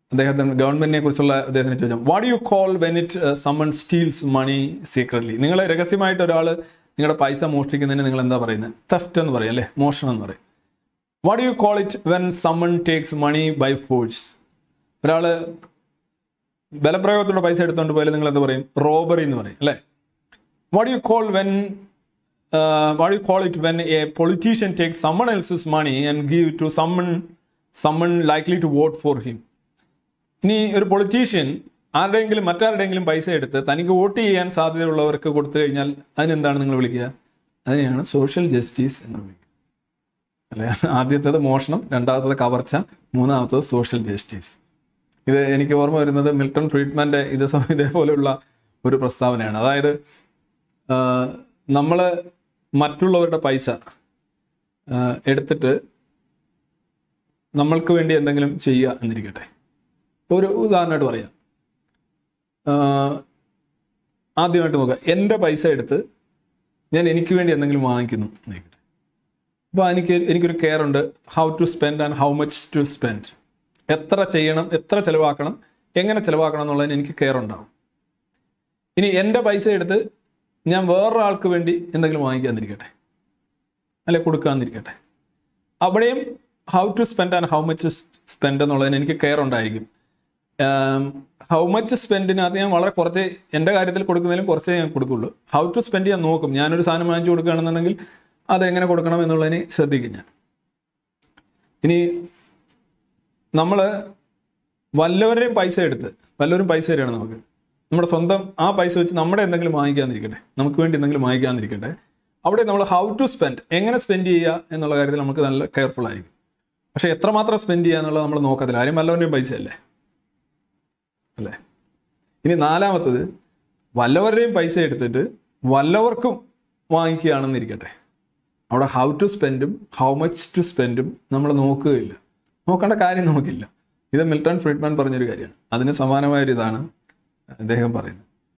അദ്ദേഹത്തിന് ഗവൺമെന്റിനെ കുറിച്ചുള്ള അദ്ദേഹത്തിന് ചോദിച്ചാൽ what you call when it someone steals money secretly നിങ്ങൾ രഹസ്യമായിട്ട് ഒരാൾ നിങ്ങളുടെ പൈസ മോഷ്ടിക്കുന്നതിന് നിങ്ങൾ എന്താ പറയുന്നത് തെഫ്റ്റ് എന്ന് പറയും അല്ലേ മോഷണം എന്ന് പറയും what you call it when someone takes money by force ഒരാൾ ബലപ്രയോഗത്തോടെ പൈസ എടുത്തുകൊണ്ട് പോയാൽ നിങ്ങൾ എന്താ പറയും റോബറി എന്ന് പറയും അല്ലേ what you call when what you call it when a politician take someone else's money and give to someone someone likely to vote for him ഇനി ഒരു പൊളിറ്റീഷ്യൻ ആരുടെയെങ്കിലും മറ്റാരുടെയെങ്കിലും പൈസ എടുത്ത് തനിക്ക് വോട്ട് ചെയ്യാൻ സാധ്യതയുള്ളവർക്ക് കൊടുത്തു കഴിഞ്ഞാൽ അതിനെന്താണ് നിങ്ങൾ വിളിക്കുക അതിനെയാണ് സോഷ്യൽ ജസ്റ്റിസ് എന്ന് വിളിക്കുക അല്ലെ ആദ്യത്തേത് മോഷണം രണ്ടാമത്തത് കവർച്ച മൂന്നാമത്തത് സോഷ്യൽ ജസ്റ്റിസ് ഇത് എനിക്ക് ഓർമ്മ വരുന്നത് മിൽട്ടൺ ഫ്രീഡ്മാൻ്റെ ഇത് സം- ഇതേപോലെയുള്ള ഒരു പ്രസ്താവനയാണ് അതായത് നമ്മൾ മറ്റുള്ളവരുടെ പൈസ ആ, എടുത്തിട്ട് നമ്മൾക്ക് വേണ്ടി എന്തെങ്കിലും ചെയ്യുക എന്നിരിക്കട്ടെ ഒരു ഉദാഹരണമായിട്ട് പറയാം ആ, ആദ്യമായിട്ട് നോക്കുക എൻ്റെ പൈസ എടുത്ത് ഞാൻ എനിക്ക് വേണ്ടി എന്തെങ്കിലും വാങ്ങിക്കുന്നു എന്നിരിക്കട്ടെ അപ്പോൾ എനിക്ക് എനിക്കൊരു കെയർ ഉണ്ട് how to spend and how much to spend എത്ര ചെയ്യണം എത്ര ചിലവാക്കണം എങ്ങനെ ചിലവാക്കണം എന്നുള്ളതിന് എനിക്ക് കെയർ ഉണ്ടാവും ഇനി എൻ്റെ പൈസ എടുത്ത് ഞാൻ വേറൊരാൾക്ക് വേണ്ടി എന്തെങ്കിലും വാങ്ങിക്കാന്നിരിക്കട്ടെ അല്ലെ കൊടുക്കാന്നിരിക്കട്ടെ അവിടെയും how to spend and how much spend എന്നുള്ളതിന് എനിക്ക് കെയർ ഉണ്ടായിരിക്കും ഹൗ മച്ച് സ്പെൻഡിനകത്ത് ഞാൻ വളരെ കുറച്ച് എൻ്റെ കാര്യത്തിൽ കൊടുക്കുന്നതിലും കുറച്ചേ ഞാൻ കൊടുക്കുള്ളൂ ഹൗ ടു സ്പെൻഡ് ഞാൻ നോക്കും ഞാനൊരു സാധനം വാങ്ങിച്ചു കൊടുക്കുകയാണെന്നുണ്ടെങ്കിൽ അത് എങ്ങനെ കൊടുക്കണം എന്നുള്ളതിന് ശ്രദ്ധിക്കും ഞാൻ ഇനി നമ്മൾ വല്ലവരുടെയും പൈസ എടുത്ത് വല്ലവരും പൈസ തരികയാണ് നമുക്ക് നമ്മുടെ സ്വന്തം ആ പൈസ വെച്ച് നമ്മുടെ എന്തെങ്കിലും വാങ്ങിക്കാന്നിരിക്കട്ടെ നമുക്ക് വേണ്ടി എന്തെങ്കിലും വാങ്ങിക്കാന്നിരിക്കട്ടെ അവിടെ നമ്മൾ ഹൗ ടു സ്പെൻഡ് എങ്ങനെ സ്പെൻഡ് ചെയ്യുക എന്നുള്ള കാര്യത്തിൽ നമുക്ക് നല്ല കെയർഫുൾ ആയിരിക്കും പക്ഷെ എത്രമാത്രം സ്പെൻഡ് ചെയ്യുക എന്നുള്ളത് നമ്മൾ നോക്കത്തില്ല ആരും വല്ലവരുടെയും പൈസ അല്ലേ അല്ലേ ഇനി നാലാമത്തത് വല്ലവരുടെയും പൈസ എടുത്തിട്ട് വല്ലവർക്കും വാങ്ങിക്കുകയാണെന്നിരിക്കട്ടെ അവിടെ ഹൗ ടു സ്പെൻഡും ഹൗ മച്ച് ടു സ്പെൻഡും നമ്മൾ നോക്കുകയില്ല നോക്കേണ്ട കാര്യം നമുക്കില്ല ഇത് മിൽട്ടൺ ഫ്രീഡ്മാൻ പറഞ്ഞൊരു കാര്യമാണ് അതിന് സമാനമായ ഒരു ഇതാണ് അദ്ദേഹം പറയുന്നത്